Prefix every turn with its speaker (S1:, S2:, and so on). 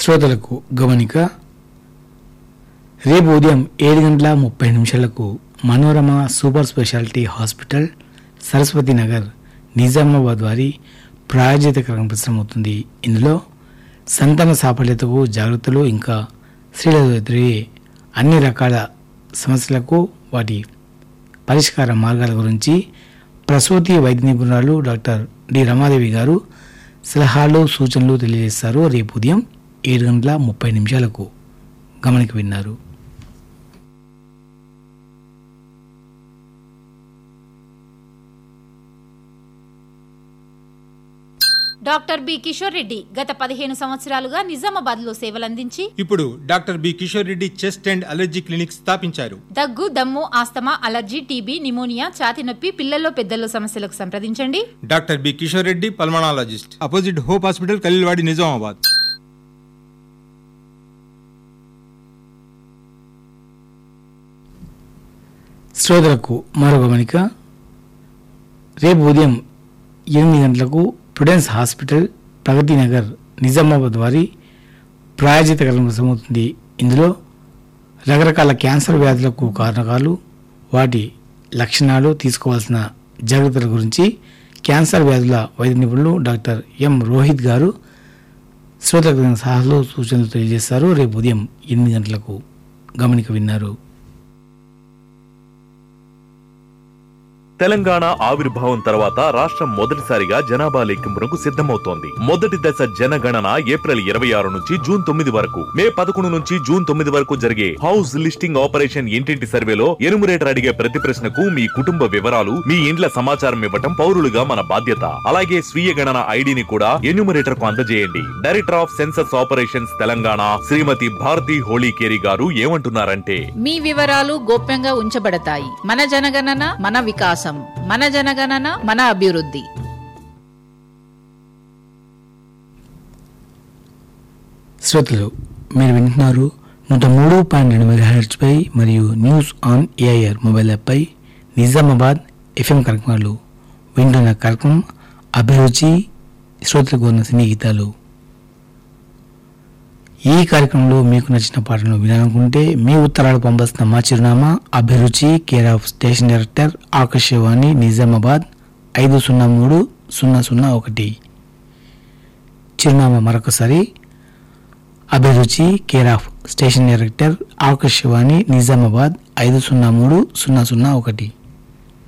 S1: శ్రోతలకు గమనిక రేపు ఉదయం ఏడు గంటల ముప్పై నిమిషాలకు Manorama super speciality hospital Saraswathi Nagar Nizamabad వారి ప్రాయోజిత కార్యక్రమం ప్రసారమవుతుంది ఇందులో సంతాన సాఫల్యతకు జాగ్రత్తలు ఇంకా స్త్రీలలో ఎదురయ్యే అన్ని రకాల సమస్యలకు వాటి పరిష్కార మార్గాల గురించి ప్రసూతి వైద్య నిపుణురాలు డాక్టర్ డి రమాదేవి గారు సలహాలు సూచనలు తెలియజేస్తారు రేపు ఉదయం ఏడు గంటల ముప్పై నిమిషాలకు గమనిక విన్నారు
S2: డాక్టర్ బి కిషోర్ రెడ్డి గత పదిహేను సంవత్సరాలుగా నిజామాబాద్ లో సేవలందించి
S3: ఇప్పుడు doctor B Kishore Reddy chest and allergy clinic స్థాపించారు
S2: దగ్గు దమ్ము ఆస్తమా అలర్జీ టీబీ నిమోనియా ఛాతి నొప్పి పిల్లల్లో పెద్దల్లో సమస్యలకు సంప్రదించండి
S3: doctor B Kishore Reddy pulmonologist opposite Hope hospital Khaleelwadi Nizamabad
S1: శ్రోతలకు మరో గమనిక రేపు ఉదయం ఎనిమిది గంటలకు ప్రుడెన్స్ హాస్పిటల్ ప్రగతి నగర్ నిజామాబాద్ వారి ప్రాయోజిత కార్యక్రమం సమవుతుంది ఇందులో రకరకాల క్యాన్సర్ వ్యాధులకు కారణాలు వాటి లక్షణాలు తీసుకోవాల్సిన జాగ్రత్తల గురించి క్యాన్సర్ వ్యాధుల వైద్య నిపుణులు డాక్టర్ ఎం రోహిత్ గారు శ్రోతలకు సలహాలు సూచనలు తెలియజేస్తారు రేపు ఉదయం ఎనిమిది గంటలకు గమనిక విన్నారు
S4: తెలంగాణ ఆవిర్భావం తర్వాత రాష్ట్రం మొదటిసారిగా జనాభా లెక్కింపునకు సిద్ధమవుతోంది మొదటి దశ జనగణన ఏప్రిల్ ఇరవై ఆరు నుంచి జూన్ తొమ్మిది వరకు మే పదకొండు నుంచి జూన్ తొమ్మిది వరకు జరిగే హౌస్ లిస్టింగ్ ఆపరేషన్ ఇంటింటి సర్వేలో ఎనుమరేటర్ అడిగే ప్రతి ప్రశ్నకు మీ కుటుంబ వివరాలు మీ ఇండ్ల సమాచారం ఇవ్వటం పౌరులుగా మన బాధ్యత అలాగే స్వీయ గణన ఐడిని కూడా ఎన్యూమరేటర్ కు అందజేయండి director of census operations Telangana Srimathi Bharathi Holikeri గారు ఏమంటున్నారంటే
S5: మీ వివరాలు గోప్యంగా ఉంచబడతాయి మన జనగణన మన వికాసం మన జనగణన మన అభివృద్ధి
S1: శ్రోతలు మీరు వింటున్నారు నూట మూడు పాయింట్ రెండు మెగా పై మరియు న్యూస్ ఆన్ ఏఐఆర్ మొబైల్ యాప్పై నిజామాబాద్ ఎఫ్ఎం కార్యక్రమాలు వింటున్న కార్యక్రమం అభిరుచి శ్రోతలకు ఉన్న సినీ గీతాలు ఈ కార్యక్రమంలో మీకు నచ్చిన పాటలను వినాలనుకుంటే మీ ఉత్తరాలు పంపాల్సిన మా చిరునామా Abhiruchi care of station director Akashvani Nizamabad ఐదు సున్నా మూడు సున్నా సున్నా ఒకటి చిరునామా మరొకసారి Abhiruchi care of station director Akashvani Nizamabad ఐదు సున్నా మూడు సున్నా సున్నా ఒకటి